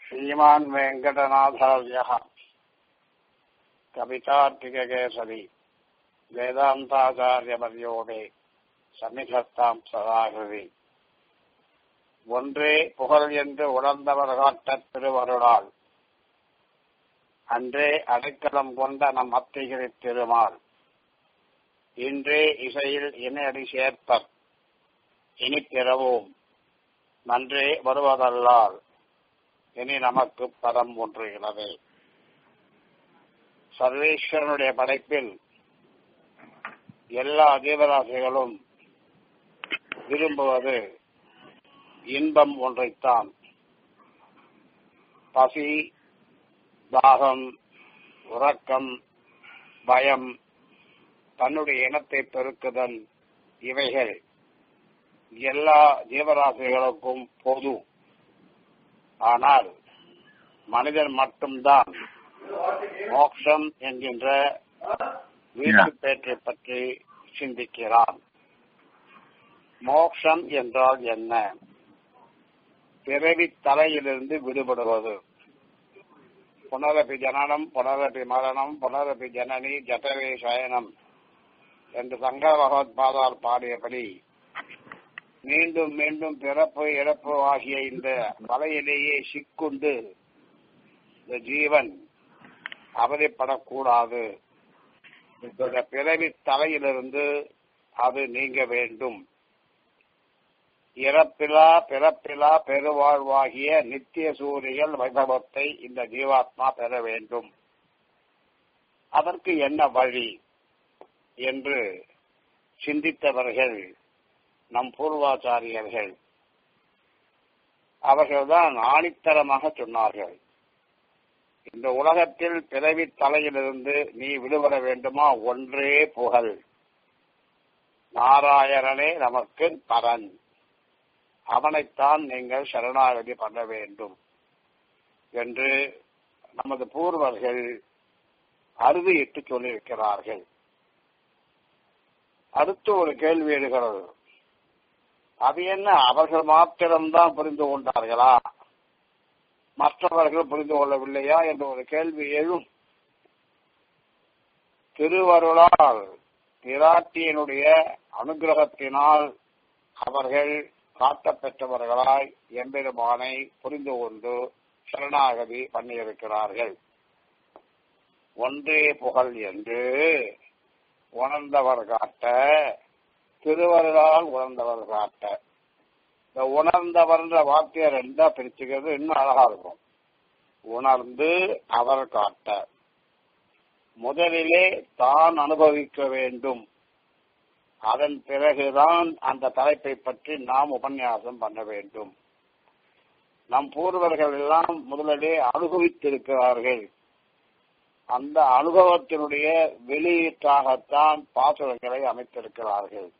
श्रीमान् वेङ्कटनाथार्यः कवितार्किककेसरी வேதாந்தாச்சாரியமரியோடே சமிகத்தாம் சதாகிருதி ஒன்றே புகழ் என்று உணர்ந்தவர் காட்டத் திருவருளால் அன்றே அடைக்கலம் கொண்ட நம் அத்திகிரி திருமால் இன்றே இசையில் இணையடி சேர்ப்பர் இனி பிறவோம் நன்றே வருவதல்லால் இனி நமக்கு பதம் ஒன்றுகிறது சர்வேஸ்வரனுடைய படைப்பில் எல்லா ஜீவராசிகளும் விரும்புவது இன்பம் ஒன்றைத்தான் பசி தாகம் உறக்கம் பயம் தன்னுடைய இனத்தை பெருக்குதல் இவைகள் எல்லா ஜீவராசிகளுக்கும் பொது ஆனால் மனிதன் மட்டும்தான் மோக்ஷம் என்கின்ற வீட்டு பேற்றை பற்றி சிந்திக்கிறான் மோக்ஷம் என்றால் என்ன பிறவி தலையிலிருந்து விடுபடுவது புனரபி ஜனனம் புனரபி மரணம் புனரபி ஜனனி ஜட்டவே சயனம் என்று சங்கர பகவத்பாதார் பாடியபடி மீண்டும் மீண்டும் பிறப்பு இறப்பு ஆகிய இந்த வலையிலேயே சிக்குண்டு இந்த ஜீவன் அவதிப்படக்கூடாது இந்த பிறவி தலையிலிருந்து அது நீங்க வேண்டும் இறப்பிலா பிறப்பிலா பெருவாழ்வாகிய நித்திய சூரியல் வைபவத்தை இந்த ஜீவாத்மா பெற வேண்டும் அதற்கு என்ன வழி என்று சிந்தித்தவர்கள் நம் பூர்வாச்சாரியர்கள் அவர்கள்தான் ஆணித்தரமாக சொன்னார்கள் இந்த உலகத்தில் பிறவி தலையிலிருந்து நீ விடுபட வேண்டுமா ஒன்றே புகழ் நாராயணனே நமக்கு பரன் அவனைத்தான் நீங்கள் சரணாகதி பண்ண வேண்டும் என்று நமது பூர்வர்கள் அறுதியிட்டு சொல்லியிருக்கிறார்கள் அடுத்து ஒரு கேள்வி எழுகிறது அது என்ன அவர்கள் மாத்திரம்தான் புரிந்து கொண்டார்களா மற்றவர்கள் புரிந்து கொள்ளவில்லையா என்ற ஒரு கேள்வி எழும் திருவருளால் பிராட்டியனுடைய அனுகிரகத்தினால் அவர்கள் காட்டப்பெற்றவர்களாய் எம்பெருமானை புரிந்து கொண்டு சரணாகதி பண்ணியிருக்கிறார்கள் ஒன்றே புகழ் என்று உணர்ந்தவர் காட்ட திருவருளால் உணர்ந்தவர் காட்ட இந்த உணர்ந்தவர்ன்ற வார்த்தையை ரெண்டா பிரிச்சுக்கிறது இன்னும் அழகா இருக்கும் உணர்ந்து அவர் காட்ட முதலிலே தான் அனுபவிக்க வேண்டும் அதன் பிறகுதான் அந்த தலைப்பை பற்றி நாம் உபன்யாசம் பண்ண வேண்டும் நம் பூர்வர்கள் எல்லாம் முதலிலே அனுபவித்திருக்கிறார்கள் அந்த அனுபவத்தினுடைய வெளியீட்டாகத்தான் பாசுரங்களை அமைத்திருக்கிறார்கள்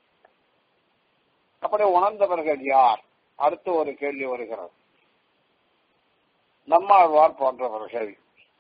அப்படி உணர்ந்தவர்கள் யார் அடுத்து ஒரு கேள்வி வருகிறது நம்மாழ்வார் போன்றவர்கள்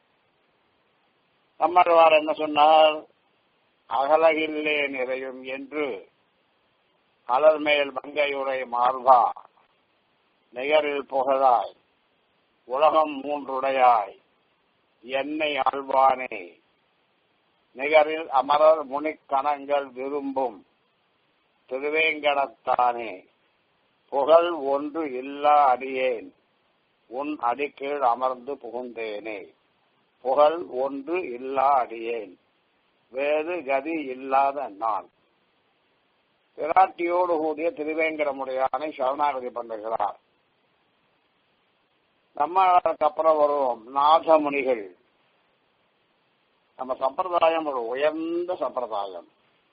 நம்மாழ்வார் என்ன சொன்னார் அகலகில்லே நிறையும் என்று அலர்மேல் மங்கையுரை மார்பா நிகரில் புகழாய் உலகம் மூன்றுடையாய் என்னை ஆழ்வானே நிகரில் அமரர் முனிக்கணங்கள் விரும்பும் திருவேங்கடத்தானே புகழ் ஒன்று இல்லா அடியேன் உன் அடிக்கீழ் அமர்ந்து புகுந்தேனே புகழ் ஒன்று இல்லா அடியேன் வேறு கதி இல்லாத நான் பிராட்டியோடு கூடிய திருவேங்கடமுடையானை சரணாகதி பண்ணுகிறார் நம்மளுக்கு அப்புறம் வரும் நாதமுனிகள் நம்ம சம்பிரதாயம் ஒரு உயர்ந்த சம்பிரதாயம்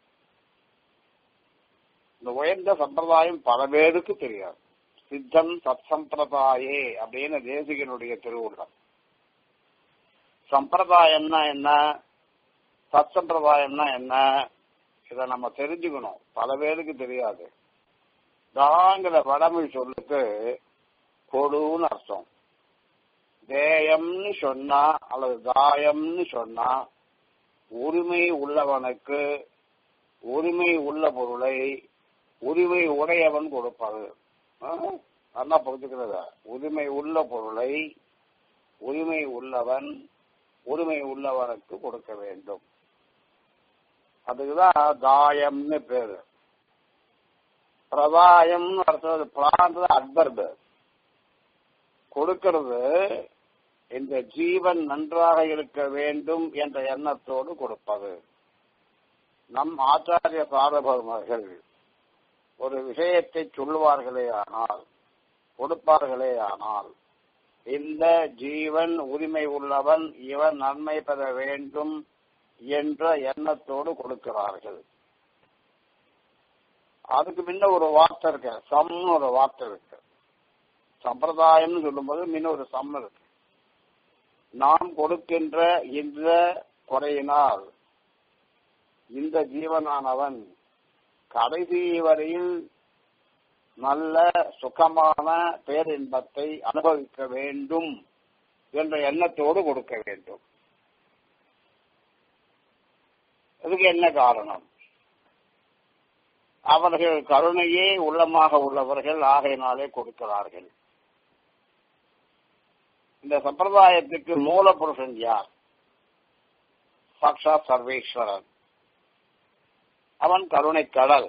இந்த உயர்ந்த சம்பிரதாயம் பல பேருக்கு தெரியாது சித்தம் சத் சம்பிரதாயே அப்படின்னு தேசிகனுடைய திருவுள்ளம் சம்பிரதாயம்னா என்ன சத் சம்பிரதாயம்னா என்ன இதை நம்ம தெரிஞ்சுக்கணும் பல பேருக்கு தெரியாது தாங்கிற வடமிழ் சொல்லுக்கு கொடுன்னு அர்த்தம் தேயம்னு சொன்னா அல்லது தாயம்னு சொன்னா உரிமை உள்ளவனுக்கு உரிமை உள்ள பொருளை உரிமை உடையவன் கொடுப்பது நல்லா புரிஞ்சுக்கிறத உரிமை உள்ள பொருளை உரிமை உள்ளவன் உரிமை உள்ளவனுக்கு கொடுக்க வேண்டும் அதுக்குதான் தாயம்னு பேரு பிரதாயம் அடுத்தது பிரான்றது அட்வர்பு கொடுக்கிறது இந்த ஜீவன் நன்றாக இருக்க வேண்டும் என்ற எண்ணத்தோடு கொடுப்பது நம் ஆச்சாரிய சாரபர்மர்கள் ஒரு விஷயத்தை சொல்லுவார்களே ஆனால் கொடுப்பார்களே ஆனால் இந்த ஜீவன் உரிமை உள்ளவன் இவன் நன்மை பெற வேண்டும் என்ற எண்ணத்தோடு கொடுக்கிறார்கள் அதுக்கு முன்ன ஒரு வார்த்தை இருக்கு சம்னு ஒரு வார்த்தை இருக்கு சம்பிரதாயம்னு சொல்லும்போது முன்ன ஒரு சம் இருக்கு நாம் கொடுக்கின்ற இந்த குறையினால் இந்த ஜீவனானவன் கடைசி வரையில் நல்ல சுகமான பேரின்பத்தை அனுபவிக்க வேண்டும் என்ற எண்ணத்தோடு கொடுக்க வேண்டும் இதுக்கு என்ன காரணம் அவர்கள் கருணையே உள்ளமாக உள்ளவர்கள் ஆகையினாலே கொடுக்கிறார்கள் இந்த சம்பிரதாயத்துக்கு மூல புருஷன் யார் சாக்ஷாத் சர்வேஸ்வரன் அவன் கருணை கடல்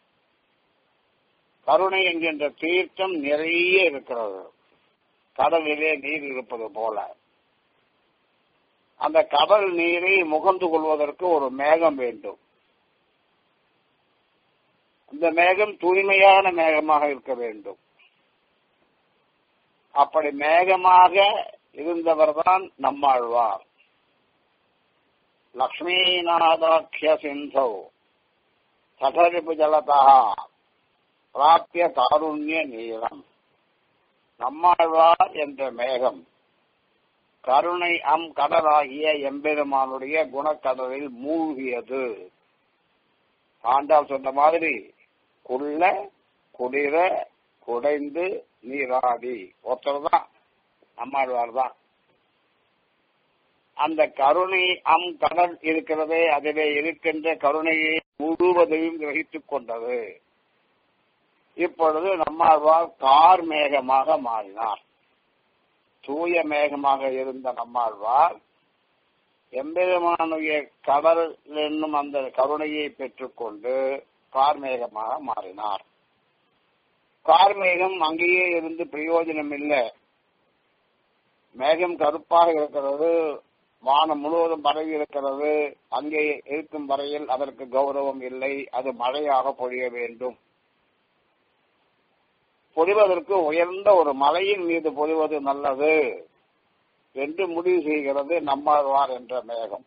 கருணை என்கின்ற தீர்த்தம் நிறைய இருக்கிறது கடலிலே நீர் இருப்பது போல அந்த கடல் நீரை முகந்து கொள்வதற்கு ஒரு மேகம் வேண்டும் அந்த மேகம் தூய்மையான மேகமாக இருக்க வேண்டும் அப்படி மேகமாக இருந்தவர்தான் நம்மாழ்வார் லக்ஷ்மீநாதாக்கிய சிந்தோ சடரிப்பு ஜலதா பிராப்பிய காருண்ய நீளம் நம்மாழ்வார் என்ற மேகம் கருணை அம் கடலாகிய எம்பெருமானுடைய குணக்கடலில் மூழ்கியது ஆண்டாள் சொன்ன மாதிரி குள்ள குளிர குடைந்து நீராடி ஒருத்தர் தான் நம்மாழ்வார் தான் அந்த கருணை அம் கடல் இருக்கிறதே அதிலே இருக்கின்ற கருணையை முழுவதையும் கிரகித்துக் கொண்டது இப்பொழுது நம்மாழ்வார் கார் மேகமாக மாறினார் தூய மேகமாக இருந்த நம்மாழ்வார் எம்பெருமானுடைய கடல் என்னும் அந்த கருணையை பெற்றுக்கொண்டு கார்மேகமாக மாறினார் கார்மேகம் அங்கேயே இருந்து பிரயோஜனம் இல்லை மேகம் கருப்பாக இருக்கிறது வானம் முழுவதும் பரவி இருக்கிறது அங்கே இருக்கும் வரையில் அதற்கு கௌரவம் இல்லை அது மழையாக பொழிய வேண்டும் பொழிவதற்கு உயர்ந்த ஒரு மலையின் மீது பொழிவது நல்லது என்று முடிவு செய்கிறது நம்மாழ்வார் என்ற மேகம்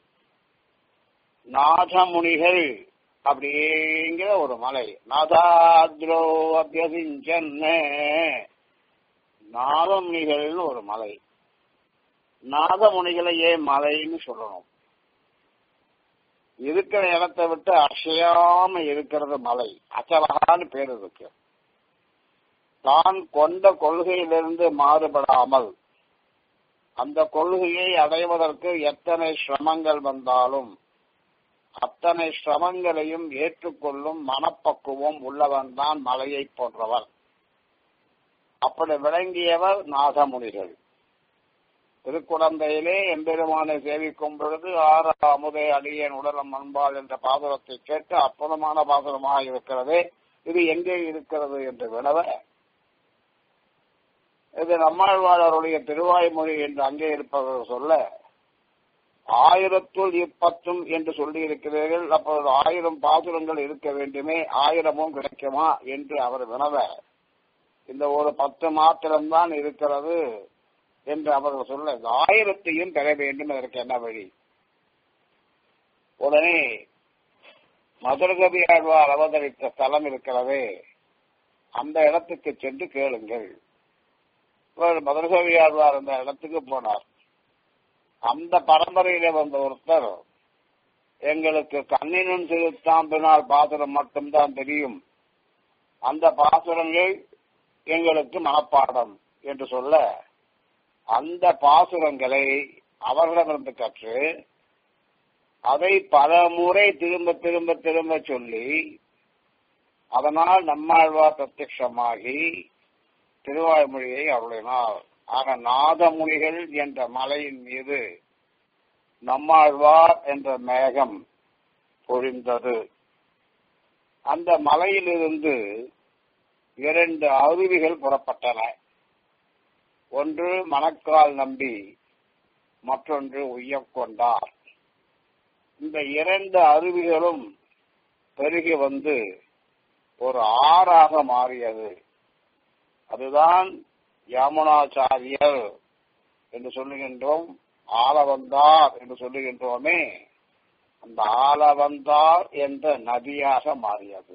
நாதமுனிகள் அப்படிங்கிற ஒரு மலை நாதாத்ரோ அபியசிஞ்சன் நாதமுனிகள்னு ஒரு மலை நாதமுனிகளை ஏன் மலைன்னு சொல்லணும் இருக்கிற இடத்தை விட்டு அசையாம இருக்கிறது மலை அச்சலகான்னு பேர் இருக்கு தான் கொண்ட கொள்கையிலிருந்து மாறுபடாமல் அந்த கொள்கையை அடைவதற்கு எத்தனை சிரமங்கள் வந்தாலும் அத்தனை சிரமங்களையும் ஏற்றுக்கொள்ளும் மனப்பக்குவம் உள்ளவன் தான் மலையை போன்றவர் அப்படி விளங்கியவர் நாதமுனிகள் திருக்குழந்தையிலே எம்பெருமானை சேவிக்கும் பொழுது ஆறு அமுதே அடியேன் உடலம் அன்பாள் என்ற பாசுரத்தை கேட்டு அற்புதமான பாசுரமாக இருக்கிறது இது எங்கே இருக்கிறது என்று வினவ இது நம்மாழ்வாளருடைய திருவாய்மொழி என்று அங்கே இருப்பவர் சொல்ல ஆயிரத்துள் இப்பத்தும் என்று சொல்லி இருக்கிறீர்கள் அப்பொழுது ஆயிரம் பாசுரங்கள் இருக்க வேண்டுமே ஆயிரமும் கிடைக்குமா என்று அவர் வினவ இந்த ஒரு பத்து மாத்திரம்தான் இருக்கிறது என்று அவர்கள் சொல்ல இந்த ஆயிரத்தையும் பெற வேண்டும் அதற்கு என்ன வழி உடனே மதுரகவி ஆழ்வார் அவதரித்த ஸ்தலம் இருக்கிறதே அந்த இடத்துக்கு சென்று கேளுங்கள் மதுரகவி ஆழ்வார் அந்த இடத்துக்கு போனார் அந்த பரம்பரையில வந்த ஒருத்தர் எங்களுக்கு கண்ணினும் சிறுத்தாம்பினால் பாசுரம் மட்டும்தான் தெரியும் அந்த பாசுரங்கள் எங்களுக்கு மனப்பாடம் என்று சொல்ல அந்த பாசுரங்களை அவர்களிடமிருந்து கற்று அதை பல முறை திரும்ப திரும்ப திரும்ப சொல்லி அதனால் நம்மாழ்வார் பிரத்யமாகி திருவாய்மொழியை அருளினார் ஆக நாதமுனிகள் என்ற மலையின் மீது நம்மாழ்வார் என்ற மேகம் பொழிந்தது அந்த மலையிலிருந்து இரண்டு அருவிகள் புறப்பட்டன ஒன்று மணக்கால் நம்பி மற்றொன்று உய்யக்கொண்டார் இந்த இரண்டு அருவிகளும் பெருகி வந்து ஒரு ஆறாக மாறியது அதுதான் யாமுனாச்சாரியர் என்று சொல்லுகின்றோம் ஆலவந்தார் என்று சொல்லுகின்றோமே அந்த ஆலவந்தார் என்ற நதியாக மாறியது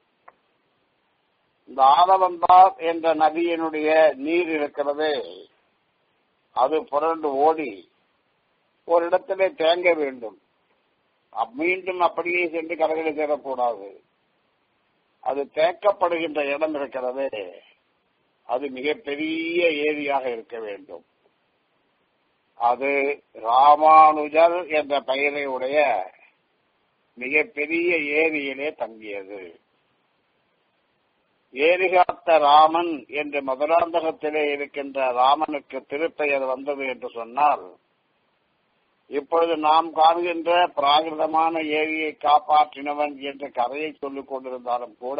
இந்த ஆலவந்தார் என்ற நதியினுடைய நீர் இருக்கிறதே அது புரண்டு ஓடி ஒரு இடத்திலே தேங்க வேண்டும் மீண்டும் அப்படியே சென்று கடலில் சேரக்கூடாது அது தேக்கப்படுகின்ற இடம் இருக்கிறதே அது மிகப்பெரிய ஏரியாக இருக்க வேண்டும் அது ராமானுஜர் என்ற பெயரை உடைய மிகப்பெரிய ஏரியிலே தங்கியது ஏரிகாத்த ராமன் என்று மதுராந்தகத்திலே இருக்கின்ற ராமனுக்கு திருப்பெயர் வந்தது என்று சொன்னால் இப்பொழுது நாம் காணுகின்ற பிராகிருதமான ஏரியை காப்பாற்றினவன் என்ற கதையை சொல்லிக் கொண்டிருந்தாலும் கூட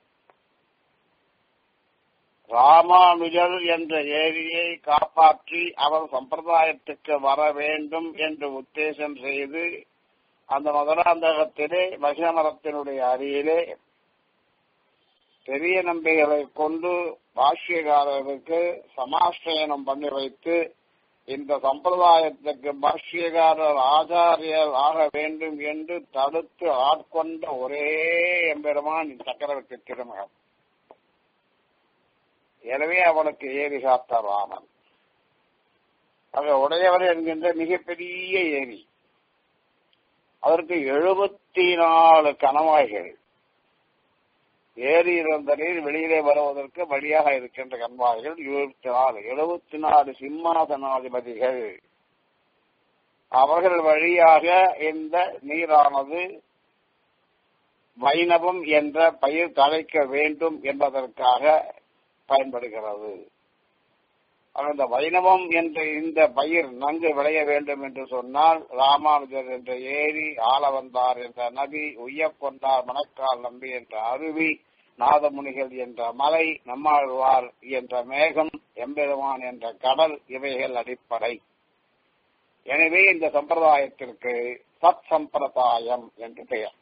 ராமானுஜர் என்ற ஏரியை காப்பாற்றி அவர் சம்பிரதாயத்துக்கு வர வேண்டும் என்று உத்தேசம் செய்து அந்த மதுராந்தகத்திலே மகிழமரத்தினுடைய அருகிலே பெரிய நம்பிகளை கொண்டு பாஷ்யகாரருக்கு சமாஷ்டயனம் பண்ணி வைத்து இந்த சம்பிரதாயத்துக்கு பாஷ்யகாரர் ஆச்சாரியர் ஆக வேண்டும் என்று தடுத்து ஆட்கொண்ட ஒரே எம்பெருமான் சக்கரவர்த்தி திருமகன் எனவே அவனுக்கு ஏரி காத்த ராமன் ஆக உடையவர் என்கின்ற மிகப்பெரிய ஏரி அதற்கு எழுபத்தி நாலு கணவாய்கள் ஏரி இருந்த நீர் வெளியிலே வருவதற்கு வழியாக இருக்கின்ற கண்வாய்கள் இருபத்தி நாலு எழுபத்தி நாலு சிம்மாசனாதிபதிகள் அவர்கள் வழியாக இந்த நீரானது வைணவம் என்ற பயிர் தழைக்க வேண்டும் என்பதற்காக பயன்படுகிறது அந்த வைணவம் என்ற இந்த பயிர் நன்கு விளைய வேண்டும் என்று சொன்னால் ராமானுஜர் என்ற ஏரி ஆலவந்தார் என்ற நதி உய்யக்கொண்டார் மணக்கால் நம்பி என்ற அருவி நாதமுனிகள் என்ற மலை நம்மாழ்வார் என்ற மேகம் எம்பெருமான் என்ற கடல் இவைகள் அடிப்படை எனவே இந்த சம்பிரதாயத்திற்கு சத் சம்பிரதாயம் என்று பெயர்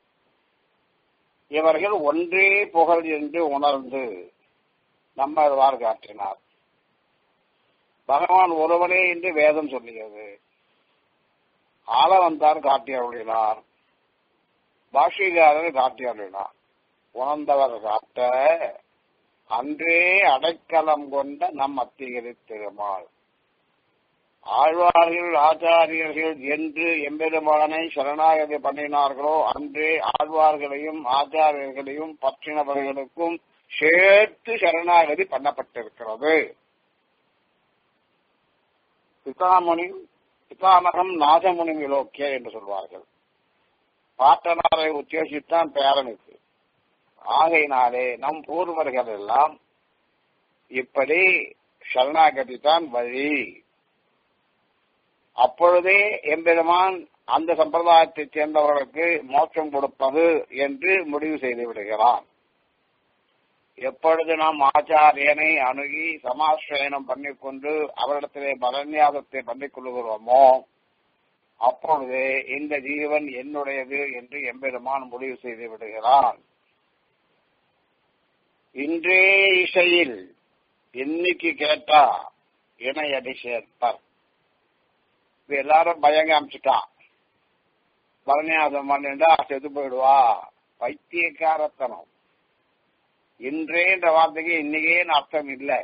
இவர்கள் ஒன்றே புகழ் என்று உணர்ந்து நம்மாழ்வார் காட்டினார் பகவான் ஒருவனே என்று வேதம் சொல்லியது ஆளவந்தார் காட்டி அருளினார் பாஷிகாரர் காட்டி அருளினார் உணர்ந்தவர் காட்ட அன்றே அடைக்கலம் கொண்ட நம் அத்திகிரி திருமால் ஆழ்வார்கள் ஆச்சாரியர்கள் என்று எம்பெருமானை சரணாகதி பண்ணினார்களோ அன்றே ஆழ்வார்களையும் ஆச்சாரியர்களையும் பற்றினவர்களுக்கும் சேர்த்து சரணாகதி பண்ணப்பட்டிருக்கிறது பிதாமுனி பிதாமகம் நாதமுனி விலோக்கிய என்று சொல்வார்கள் பாட்டனாரை உத்தேசித்தான் பேரனுக்கு ஆகையினாலே நம் பூர்வர்கள் எல்லாம் இப்படி சரணாகதி தான் வழி அப்பொழுதே எம்பெருமான் அந்த சம்பிரதாயத்தைச் சேர்ந்தவர்களுக்கு மோட்சம் கொடுப்பது என்று முடிவு செய்து விடுகிறான் எப்பொழுது நாம் ஆச்சாரியனை அணுகி சமாசிரயனம் பண்ணிக்கொண்டு அவரிடத்திலே பலன்யாசத்தை பண்ணிக் கொள்கிறோமோ அப்பொழுதே இந்த ஜீவன் என்னுடையது என்று எம்பெருமான் முடிவு செய்து விடுகிறான் இன்றே இசையில் இன்னைக்கு கேட்டா இணையடி சேர்ப்பர் இது எல்லாரும் பயம் காமிச்சுட்டான் பலன்யாசம் பண்ணிண்டா செத்து போயிடுவா பைத்தியக்காரத்தனம் இன்றேன்ற வார்த்தைக்கு இன்னைக்கேன்னு அர்த்தம் இல்லை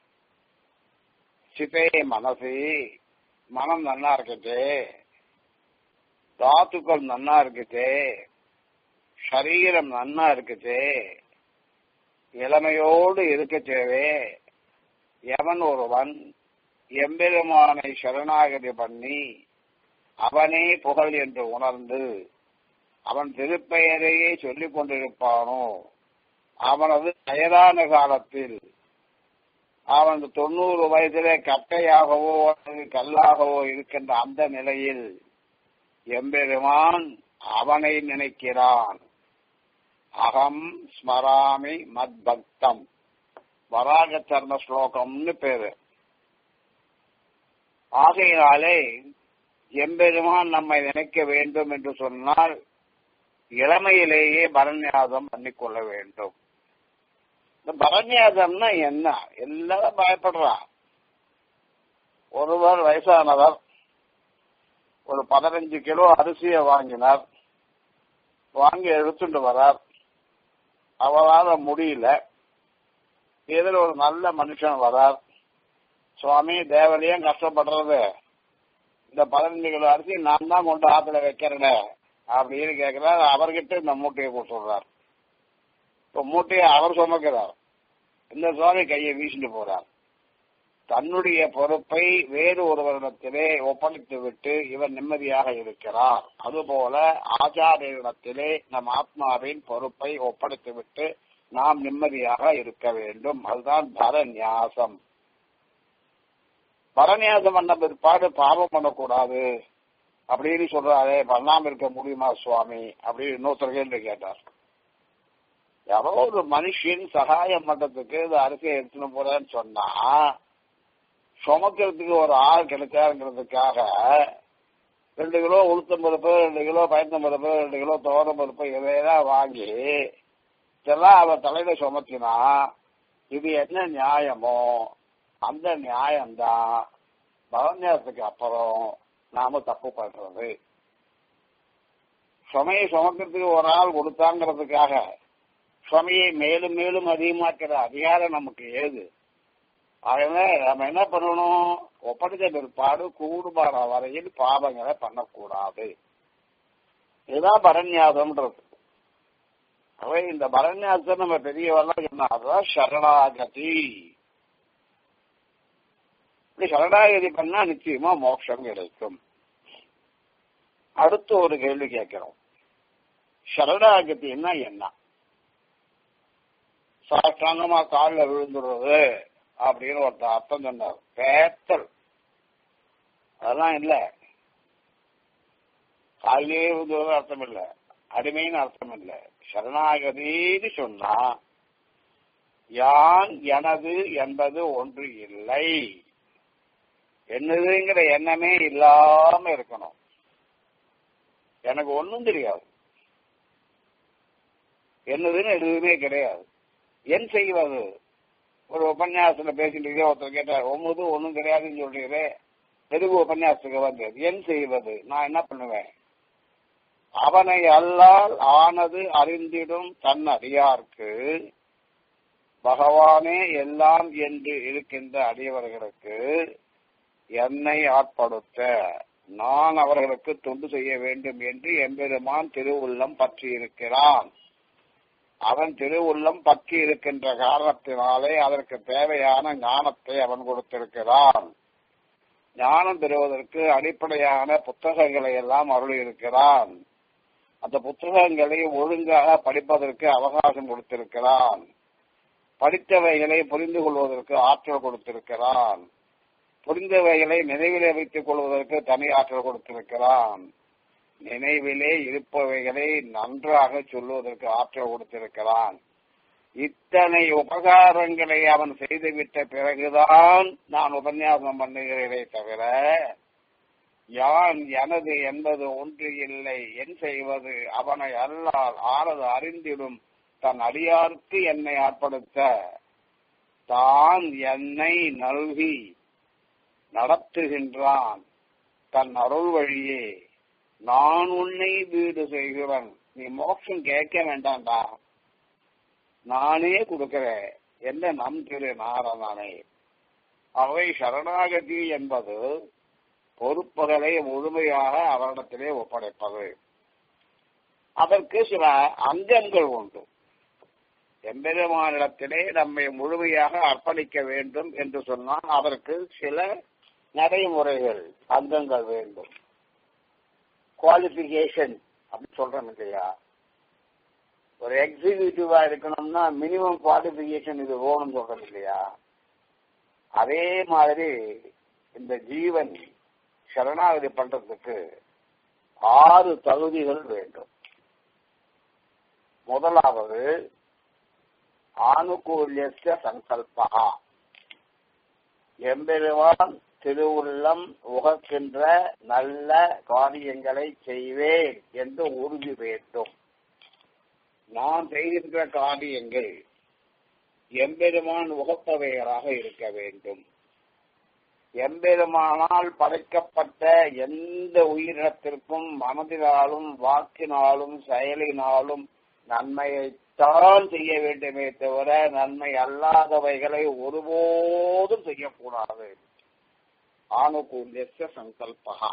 சிதே மனசு மனம் நன்னா இருக்குது தாத்துக்கள் நன்னா இருக்குது சரீரம் நன்னா இருக்குது இளமையோடு இருக்க தேவை எவன் ஒருவன் எம்பெருமானை சரணாகதி பண்ணி அவனே புகழ் என்று உணர்ந்து அவன் திருப்பெயரையே சொல்லிக் கொண்டிருப்பானோ அவனது வயதான காலத்தில் அவன் தொண்ணூறு வயதிலே கட்டையாகவோ அல்லது கல்லாகவோ இருக்கின்ற அந்த நிலையில் எம்பெருமான் அவனை நினைக்கிறான் அகம் ஸ்மராமி மத் பக்தம் வராக சர்ம ஸ்லோகம்னு பேரு ஆகையினாலே எம்பெருமான் நம்மை நினைக்க வேண்டும் என்று சொன்னால் இளமையிலேயே பரநியாசம் பண்ணிக்கொள்ள வேண்டும் இந்த பரநியாசம்னா என்ன எல்லாரும் பயப்படுறான் ஒருவர் வயசானவர் ஒரு பதினஞ்சு கிலோ அரிசியை வாங்கினார் வாங்கி எடுத்துட்டு வரார் அவரால் முடியல இதில் ஒரு நல்ல மனுஷன் வரார் சுவாமி தேவலையும் கஷ்டப்படுறது இந்த பதினஞ்சு கிலோ அரிசி நான் தான் கொண்டு ஆத்துல வைக்கிறேன் அப்படின்னு கேட்கிறார் அவர்கிட்ட இந்த மூட்டையை கொடுத்துடுறார் இப்ப மூட்டையை அவர் சுமக்கிறார் இந்த சுவாமி கையை வீசிட்டு போறார் தன்னுடைய பொறுப்பை வேறு ஒருவரிடத்திலே ஒப்படைத்து விட்டு இவர் நிம்மதியாக இருக்கிறார் அதுபோல ஆச்சாரியரிடத்திலே நம் ஆத்மாவின் பொறுப்பை ஒப்படைத்து விட்டு நாம் நிம்மதியாக இருக்க வேண்டும் அதுதான் பரநியாசம் பரநியாசம் பண்ண பிற்பாடு பாவம் பண்ணக்கூடாது அப்படின்னு சொல்றாரே பண்ணாம இருக்க முடியுமா சுவாமி அப்படின்னு இன்னொருத்தர் கேள்வி கேட்டார் எவரோ ஒரு மனுஷன் சகாயம் பண்றதுக்கு இந்த அரிசியை எடுத்துன்னு போறேன்னு சொன்னா சுமக்கிறதுக்கு ஒரு ஆள் கிடைச்சாருங்கிறதுக்காக ரெண்டு கிலோ உளுத்தம் பருப்பு ரெண்டு கிலோ பயத்தம் பருப்பு ரெண்டு கிலோ துவரம் பருப்பு இதையெல்லாம் வாங்கி இதெல்லாம் அவன் தலையில சுமத்தினா இது என்ன நியாயமோ அந்த நியாயம்தான் பவன்யாசத்துக்கு அப்புறம் நாம தப்பு பண்றது சுமையை சுமக்கிறதுக்கு ஒரு ஆள் கொடுத்தாங்கிறதுக்காக சுமையை மேலும் மேலும் அதிகமாக்கிற அதிகாரம் நமக்கு ஏது ஆகவே நம்ம என்ன பண்ணணும் ஒப்படைத்த பிற்பாடு கூடுபாட வரையில் பாவங்களை பண்ணக்கூடாது இதுதான் பரநியாசம்ன்றது அவை இந்த பரநியாசத்தை நம்ம பெரியவெல்லாம் சொன்னா அதுதான் சரணாகதி இப்படி சரணாகதி பண்ணா நிச்சயமா மோட்சம் கிடைக்கும் அடுத்து ஒரு கேள்வி கேட்கிறோம் சரணாகதினா என்ன சாஷ்டாங்கமா காலில் விழுந்துடுறது அப்படின்னு ஒருத்தர் அர்த்தம் சொன்னார் பேத்தல் அதெல்லாம் இல்ல காலிலே விழுந்துறது அர்த்தம் இல்ல அடிமைன்னு அர்த்தம் இல்ல சரணாகதின்னு சொன்னா யான் எனது என்பது ஒன்று இல்லை என்னதுங்கிற எண்ணமே இல்லாம இருக்கணும் எனக்கு ஒன்றும் தெரியாது என்னதுன்னு எதுவுமே கிடையாது என் செய்வது ஒரு உபன்யாசத்துல பேசிட்டு ஒருத்தர் கேட்டார் ஒன்பது ஒன்றும் கிடையாதுன்னு சொல்றீங்களே எதுக்கு உபன்யாசத்துக்கு வந்தது என் செய்வது நான் என்ன பண்ணுவேன் அவனை அல்லால் ஆனது அறிந்திடும் தன் அடியார்க்கு பகவானே எல்லாம் என்று இருக்கின்ற அடியவர்களுக்கு என்னை ஆட்படுத்த நான் அவர்களுக்கு தொண்டு செய்ய வேண்டும் என்று எம்பெருமான் திருவுள்ளம் பற்றி இருக்கிறான் அவன் திருவுள்ளம் பற்றி இருக்கின்ற காரணத்தினாலே அதற்கு தேவையான ஞானத்தை அவன் கொடுத்திருக்கிறான் ஞானம் பெறுவதற்கு அடிப்படையான புத்தகங்களை எல்லாம் அருள் இருக்கிறான் அந்த புத்தகங்களை ஒழுங்காக படிப்பதற்கு அவகாசம் கொடுத்திருக்கிறான் படித்தவைகளை புரிந்து கொள்வதற்கு ஆற்றல் கொடுத்திருக்கிறான் புரிந்தவைகளை நினைவிலே வைத்துக் கொள்வதற்கு தனி ஆற்றல் கொடுத்திருக்கிறான் நினைவிலே இருப்பவைகளை நன்றாக சொல்லுவதற்கு ஆற்றல் கொடுத்திருக்கிறான் இத்தனை உபகாரங்களை அவன் செய்துவிட்ட பிறகுதான் நான் உபன்யாசம் பண்ணுகிறேனே தவிர யான் எனது என்பது ஒன்று இல்லை என் செய்வது அவனை அல்லால் ஆனது அறிந்திடும் தன் அடியார்க்கு என்னை ஆட்படுத்த தான் என்னை நல்கி நடத்துகின்றான் தன் அருள் வழியே நான் உன்னை வீடு செய்கிறேன் நீ மோட்சம் கேட்க வேண்டாம்டா நானே கொடுக்கிறேன் என்ன நம் திரு நாரணனே அவை சரணாகதி என்பது பொறுப்புகளை முழுமையாக அவரிடத்திலே ஒப்படைப்பது அதற்கு சில அங்கங்கள் உண்டு எம்பெருமானிடத்திலே நம்மை முழுமையாக அர்ப்பணிக்க வேண்டும் என்று சொன்னால் அதற்கு சில நடைமுறைகள் அங்கங்கள் வேண்டும் குவாலிபிகேஷன் அப்படின்னு சொல்றோம் இல்லையா ஒரு எக்ஸிக்யூட்டிவா இருக்கணும்னா மினிமம் குவாலிபிகேஷன் இது வேணும்னு சொல்றோம் இல்லையா அதே மாதிரி இந்த ஜீவன் சரணாகதி பண்றதுக்கு ஆறு தகுதிகள் வேண்டும் முதலாவது ஆனுகூல்யஸ்ய சங்கல்பா எம்பெருவான் திருவுள்ளம் உகக்கின்ற நல்ல காரியங்களை செய்வேன் என்று உறுதி வேண்டும் நான் செய்திருக்கிற காரியங்கள் எம்பெருமான் உகப்பவைகளாக இருக்க வேண்டும் எம்பெருமானால் படைக்கப்பட்ட எந்த உயிரினத்திற்கும் மனதினாலும் வாக்கினாலும் செயலினாலும் நன்மையைத்தான் செய்ய வேண்டுமே தவிர நன்மை அல்லாதவைகளை ஒருபோதும் செய்யக்கூடாது ஆணுகூல்யஸ்ய சங்கல்பகா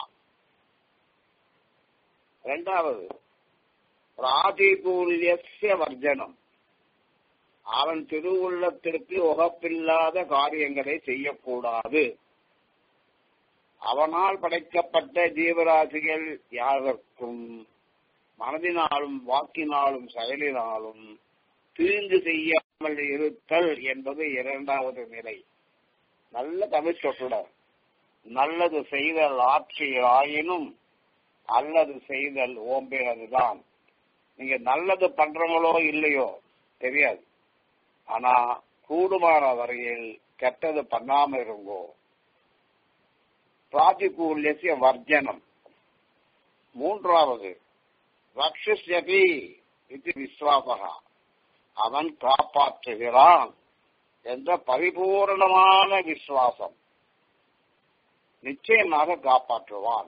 இரண்டாவது பிராதிகூல்யஸ்ய வர்ஜனம் அவன் திருவுள்ளத்திற்கு உகப்பில்லாத காரியங்களை செய்யக்கூடாது அவனால் படைக்கப்பட்ட ஜீவராசிகள் யாருக்கும் மனதினாலும் வாக்கினாலும் செயலினாலும் தீங்கு செய்யாமல் இருத்தல் என்பது இரண்டாவது நிலை நல்ல தமிழ் சொற்றொடர் நல்லது செய்தல் ஆட்சியாயினும் அல்லது செய்தல் ஓம்பேறதுதான் நீங்க நல்லது பண்றவங்களோ இல்லையோ தெரியாது ஆனா கூடுமான வரையில் கெட்டது பண்ணாம இருங்கோ பிராதிகூல்யசிய வர்ஜனம் மூன்றாவது ரக்ஷஸ்யபி இது விஸ்வாசகா அவன் காப்பாற்றுகிறான் என்ற பரிபூரணமான விசுவாசம் நிச்சயமாக காப்பாற்றுவான்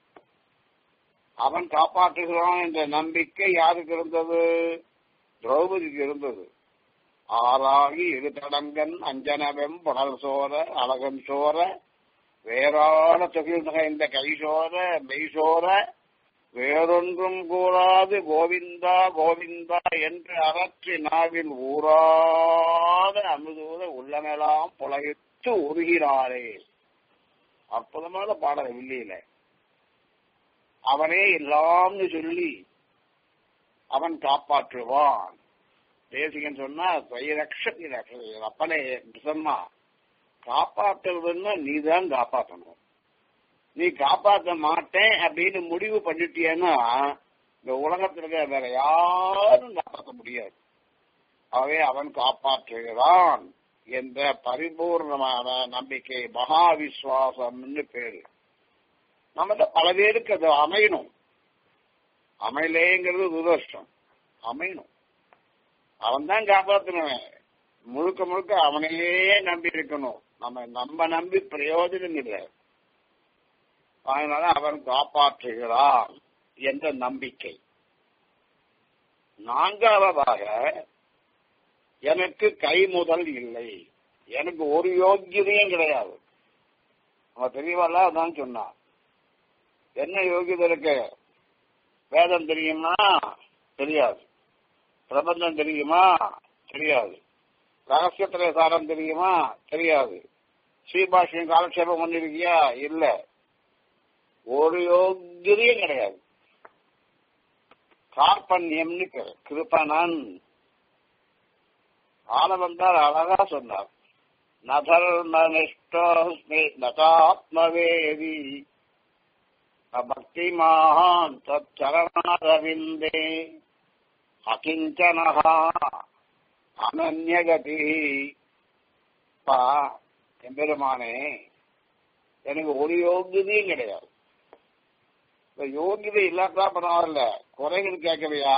அவன் காப்பாற்றுகிறான் என்ற நம்பிக்கை யாருக்கு இருந்தது திரௌபதிக்கு இருந்தது ஆறாகி இருதடங்கன் அஞ்சனவெம் புனல் சோர அழகன் சோர வேறான தொகில் இந்த கை சோர மெய் சோர வேறொன்றும் கூறாது கோவிந்தா கோவிந்தா என்று அறற்றி நாவில் ஊறாத அமுதூத உள்ளமெல்லாம் புலகித்து உருகிறாரே அற்புதமான பாடல் இல்லையில அவனே எல்லாம்னு சொல்லி அவன் காப்பாற்றுவான் தேசிகன் சொன்னா ரக்ஷதி அப்பனே சொன்னா காப்பாற்றுறதுன்னா நீ தான் காப்பாற்றணும் நீ காப்பாற்ற மாட்டேன் அப்படின்னு முடிவு பண்ணிட்டியன்னா இந்த உலகத்துல இருக்கிற வேற யாரும் காப்பாற்ற முடியாது ஆகவே அவன் காப்பாற்றுகிறான் என்ற பரிபூர்ணமான நம்பிக்கை மகா விசுவாசம்னு பேரு நம்ம பல பேருக்கு அது அமையணும் அமையலேங்கிறது துரஷ்டம் அமையணும் அவன் தான் காப்பாற்றணுவன் முழுக்க முழுக்க அவனையே நம்பி இருக்கணும் நம்ம நம்ம நம்பி பிரயோஜனம் இல்லை அதனால அவன் காப்பாற்றுகிறான் என்ற நம்பிக்கை நான்காவதாக எனக்கு கை முதல் இல்லை எனக்கு ஒரு யோக்கியதையும் கிடையாது நம்ம பெரியவாள் அதான் சொன்னான் என்ன யோகியதை இருக்கு வேதம் தெரியுமா தெரியாது பிரபந்தம் தெரியுமா தெரியாது ரகசியத்திலே சாரம் தெரியுமா தெரியாது ஸ்ரீபாஷ்யம் காலக்ஷேபம் பண்ணிருக்கியா இல்ல ஒரு யோகியதையும் கிடையாது கார்பண்யம்னு பேரு கிருபணன் ஆனவந்தார் அழகா சொன்னார் நதர்மனிஷ்டோஸ்மி நதாத்மவேதி பக்தி மகான் தச்சரணாரவிந்தே அகிஞ்சனஹா அனன்யகதி பா எம்பெருமானே எனக்கு ஒரு யோகியதையும் கிடையாது இந்த யோகியதை இல்லாட்டா பரவாயில்ல குறைகள் கேட்கலையா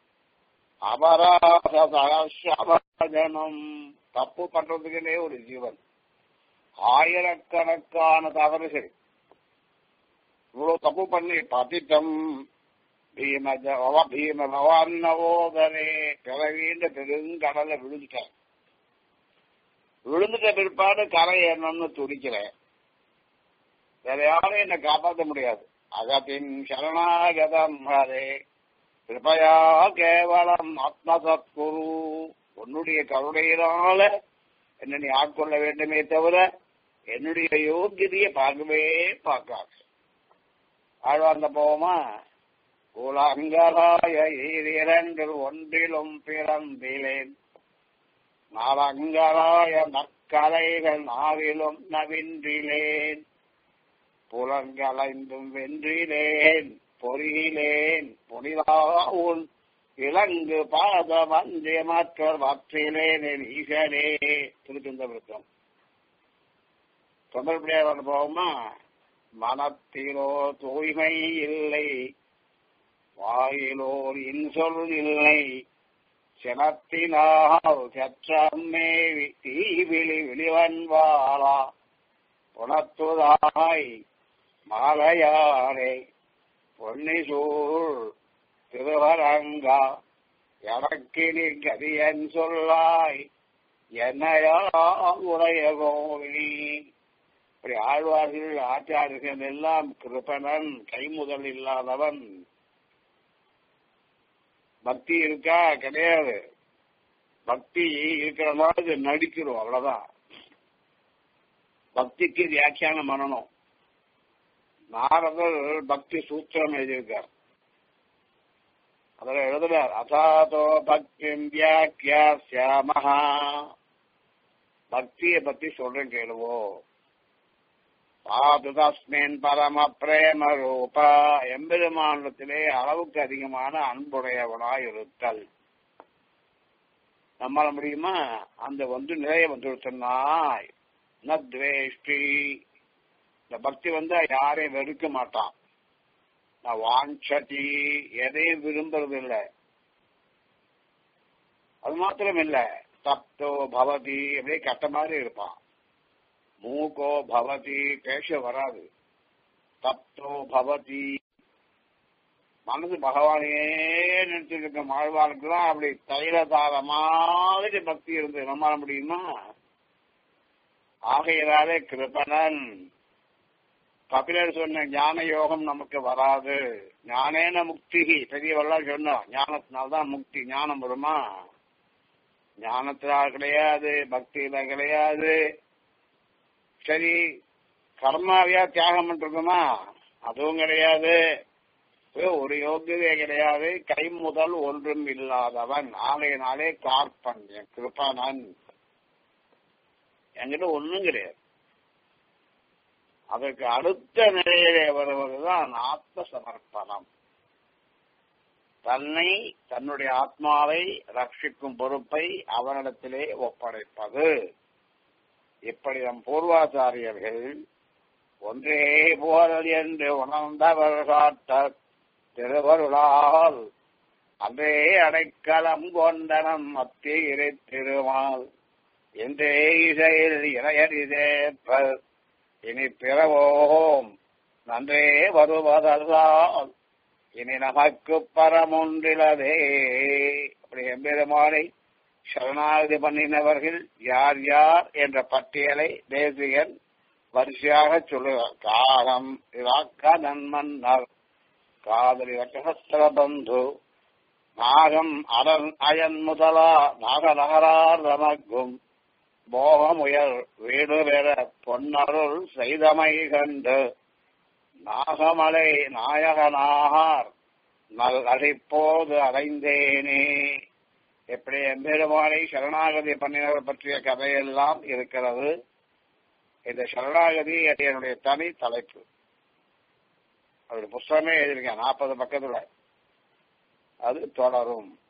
அபராசனம் தப்பு பண்றதுக்குன்னே ஒரு ஜீவன் ஆயிரக்கணக்கான தவறுகள் இவ்வளவு தப்பு பண்ணி பதித்தம் பீம பீம பவான் நவோதரே பிறவீண்ட பெருங்கடலை விழுந்துட்டேன் விழுந்துட்ட பிற்பாடு கரை ஏறணும்னு துடிக்கிறேன் வேற யாரும் என்னை காப்பாற்ற முடியாது அகத்தின் சரணாகதம் ஹரே கிருபயா கேவலம் ஆத்மசத்குரு உன்னுடைய கருணையினால என்ன நீ ஆட்கொள்ள வேண்டுமே தவிர என்னுடைய யோகியதையை பார்க்கவே பார்க்காது ஆழ்வார்ந்த போவோமா உலங்கராய இரண்டு ஒன்றிலும் பிறந்திலேன் நாலங்கராய கலைகள் நாவிலும் நவின்றிலேன் புலங்களைந்தும் வென்றிலேன் பொறியிலேன் புனிதாவுன் இலங்கு பாத மந்திய மற்றொரு வற்றிலேன் என் ஈசனே திருச்சந்த விருத்தம் தொண்டர்படியார் அனுபவமா மனத்திலோ தூய்மை இல்லை வாயிலோர் இன்சொல் இல்லை சினத்தினால் சற்றம்மேவி தீவிழி விழிவன்வாளா புனத்துதாய் மாலையாரே பொன்னிசூர் திருவரங்கா எனக்கு நீ கதியன் சொல்லாய் என்னையா உடைய கோவி இப்படி ஆழ்வார்கள் ஆச்சாரியர்கள் எல்லாம் கிருபணன் கைமுதல் இல்லாதவன் பக்தி இருக்கா கிடையாது பக்தி இருக்கிற மாதிரி நடிக்கிறோம் அவ்வளவுதான் பக்திக்கு வியாக்கியானம் பண்ணணும் நாரதர் பக்தி சூத்திரம் எழுதியிருக்கார் அதில் எழுதுறார் அசாதோ பக்தி வியாக்கியாமஹா பக்தியை பத்தி சொல்றேன் கேளுவோ பாது தஸ்மின் பரம பிரேம ரூபா எம்பெருமானத்திலே அளவுக்கு அதிகமான அன்புடையவனாய் இருத்தல் நம்மள முடியுமா அந்த வந்து நிறைய வந்துருச்சுனாய் நத்வேஷ்டி இந்த பக்தி வந்து யாரையும் வெறுக்க மாட்டான் நான் வாஞ்சதி எதையும் விரும்புறது இல்லை அது மாத்திரம் இல்ல தப்தோ பவதி அப்படியே கட்ட மாதிரி இருப்பான் மூகோ பவதி பேச வராது தப்தோ பவதி மனசு பகவானையே நினைச்சிட்டு இருக்க மாழ்வாளுக்குலாம் அப்படி தைலதார மாதிரி பக்தி இருந்து நம்மால முடியுமா ஆகையினாலே கிருபணன் கபிலர் சொன்ன ஞான யோகம் நமக்கு வராது ஞானேன முக்தி பெரியவெல்லாம் சொன்னோம் ஞானத்தினால்தான் முக்தி ஞானம் வருமா ஞானத்தினால் கிடையாது பக்தியில கிடையாது சரி கர்மாவியா தியாகம் பண்றதுமா அதுவும் கிடையாது ஒரு யோகியதே கிடையாது கை முதல் ஒன்றும் இல்லாதவன் ஆலையினாலே கார்பண்யம் கிருபானன் என்கிட்ட ஒண்ணும் கிடையாது அதற்கு அடுத்த நிலையிலே வருவதுதான் ஆத்ம சமர்ப்பணம் தன்னை தன்னுடைய ஆத்மாவை ரட்சிக்கும் பொறுப்பை அவனிடத்திலே ஒப்படைப்பது இப்படி நம் பூர்வாச்சாரியர்கள் ஒன்றே போதல் என்று உணர்ந்தவர் காட்ட திருவருளால் அன்றே அடைக்கலம் கொண்டனம் மத்திய திருமால் என்றே இசையில் இறையறிதேற்பர் இனி பிறவோம் நன்றே வருவதல்லால் இனி நமக்கு பரமொன்றிலதே அப்படி எம்பெருமானை சரணாகதி பண்ணினவர்கள் யார் யார் என்ற பட்டியலை தேசிகன் வரிசையாக சொல்லுவார் காகம் இராக்க நன்மன்னர் காதலி ரகசத்திர பந்து நாகம் அரண் அயன் முதலா நாகநகரார் நமக்கும் போகமுயர் வீடு பெற பொன்னருள் செய்தமை கண்டு நாகமலை நாயகனாகார் நல் அடிப்போது அடைந்தேனே எப்படி எம்பெருமானை சரணாகதி பண்ணினவர் பற்றிய கதையெல்லாம் இருக்கிறது இந்த சரணாகதி என்னுடைய தனி தலைப்பு அவருடைய புஸ்தகமே எழுதியிருக்கேன் நாற்பது பக்கத்துல அது தொடரும்